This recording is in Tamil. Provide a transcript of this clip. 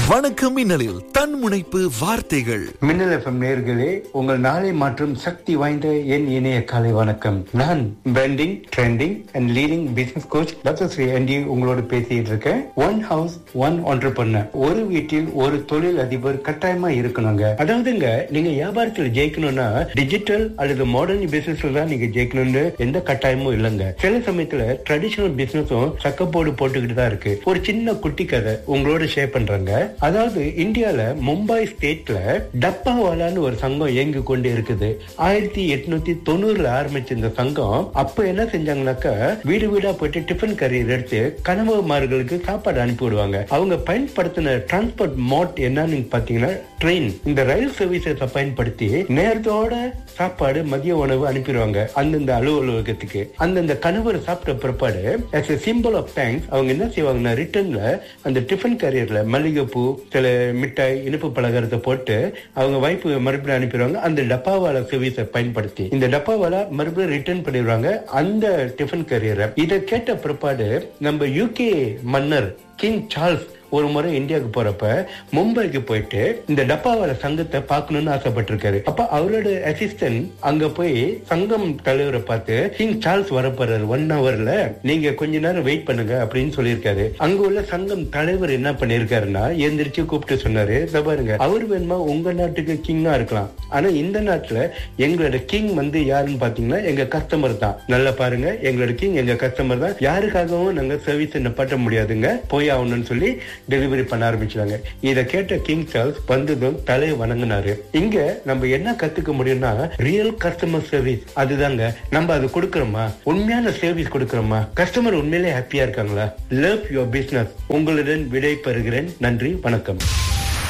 வணக்கம் மின்னலில் தன்முனைப்பு வார்த்தைகள் மின்னல் எஃப்எம் நேர்களே உங்கள் நாளை மாற்றும் சக்தி வாய்ந்த என் இணைய காலை வணக்கம் நான் branding trending and leading business coach doctor Sri Andy உங்களோட பேசிட்டு இருக்கேன் ஒன் ஹவுஸ் ஒன் ஒன்று ஒரு வீட்டில் ஒரு தொழில் அதிபர் கட்டாயமா இருக்கணுங்க அதாவதுங்க நீங்க வியாபாரத்தில் ஜெயிக்கணும்னா டிஜிட்டல் அல்லது மாடர்ன் பிசினஸ்ல தான் நீங்க ஜெயிக்கணும்னு எந்த கட்டாயமும் இல்லைங்க சில சமயத்துல ட்ரெடிஷனல் பிசினஸும் சக்கப்போடு போட்டுக்கிட்டு தான் இருக்கு ஒரு சின்ன குட்டி கதை உங்களோட ஷேர் பண்றேங்க அதாவது இந்தியால மும்பை ஸ்டேட்ல டப்பாவாலான்னு ஒரு சங்கம் இயங்கி கொண்டு இருக்குது ஆயிரத்தி எட்நூத்தி தொண்ணூறுல ஆரம்பிச்ச இந்த சங்கம் அப்ப என்ன செஞ்சாங்கன்னாக்கா வீடு வீடா போயிட்டு டிஃபன் கரியர் எடுத்து கணவன்மார்களுக்கு சாப்பாடு அனுப்பி விடுவாங்க அவங்க பயன்படுத்தின டிரான்ஸ்போர்ட் மோட் என்னன்னு பாத்தீங்கன்னா ட்ரெயின் இந்த ரயில் சர்வீசஸ பயன்படுத்தி நேரத்தோட சாப்பாடு மதிய உணவு அனுப்பிடுவாங்க அந்தந்த அலுவலகத்துக்கு அந்தந்த கணவர் சாப்பிட்ட பிற்பாடு as a symbol of thanks அவங்க என்ன செய்வாங்கன்னா ரிட்டர்ன்ல அந்த டிஃபன் கரியர்ல மல்லிகைப்பூ சில மிட்டாய் இனிப்பு பலகாரத்தை போட்டு அவங்க வைப்பு மறுபடியும் அனுப்பிடுவாங்க அந்த டப்பாவால சர்வீஸை பயன்படுத்தி இந்த டப்பாவால மறுபடியும் ரிட்டர்ன் பண்ணிடுவாங்க அந்த டிஃபன் கரியரை இதை கேட்ட பிற்பாடு நம்ம யூகே மன்னர் கிங் சார்ல்ஸ் ஒரு முறை இந்தியாவுக்கு போறப்ப மும்பைக்கு போயிட்டு இந்த டப்பாவால சங்கத்தை பார்க்கணும்னு ஆசைப்பட்டிருக்காரு அப்ப அவரோட அசிஸ்டன்ட் அங்க போய் சங்கம் தலைவரை பார்த்து கிங் சார்ல்ஸ் வரப்போறாரு ஒன் ஹவர்ல நீங்க கொஞ்ச நேரம் வெயிட் பண்ணுங்க அப்படின்னு சொல்லியிருக்காரு அங்க உள்ள சங்கம் தலைவர் என்ன பண்ணிருக்காருன்னா எந்திரிச்சு கூப்பிட்டு சொன்னாரு "இதோ பாருங்க அவர் வேணுமா உங்க நாட்டுக்கு கிங்கா இருக்கலாம் ஆனா இந்த நாட்டுல எங்களோட கிங் வந்து யாருன்னு பாத்தீங்கன்னா எங்க கஸ்டமர் தான் நல்லா பாருங்க எங்களோட கிங் எங்க கஸ்டமர் தான் யாருக்காகவும் நாங்க சர்வீஸ் நிப்பாட்ட முடியாதுங்க போய் ஆகணும்னு சொல்லி டெலிவரி பண்ண ஆரம்பிச்சாங்க இத கேட்ட கிங் சார்ல்ஸ் வந்ததும் தலையை வணங்கினாரு இங்க நம்ம என்ன கத்துக்க முடியும்னா ரியல் கஸ்டமர் சர்வீஸ் அதுதாங்க நம்ம அது கொடுக்கறோமா உண்மையான சர்வீஸ் கொடுக்கறோமா கஸ்டமர் உண்மையிலே ஹாப்பியா இருக்காங்களா லவ் யுவர் பிசினஸ் உங்களுடன் விடை பெறுகிறேன் நன்றி வணக்கம்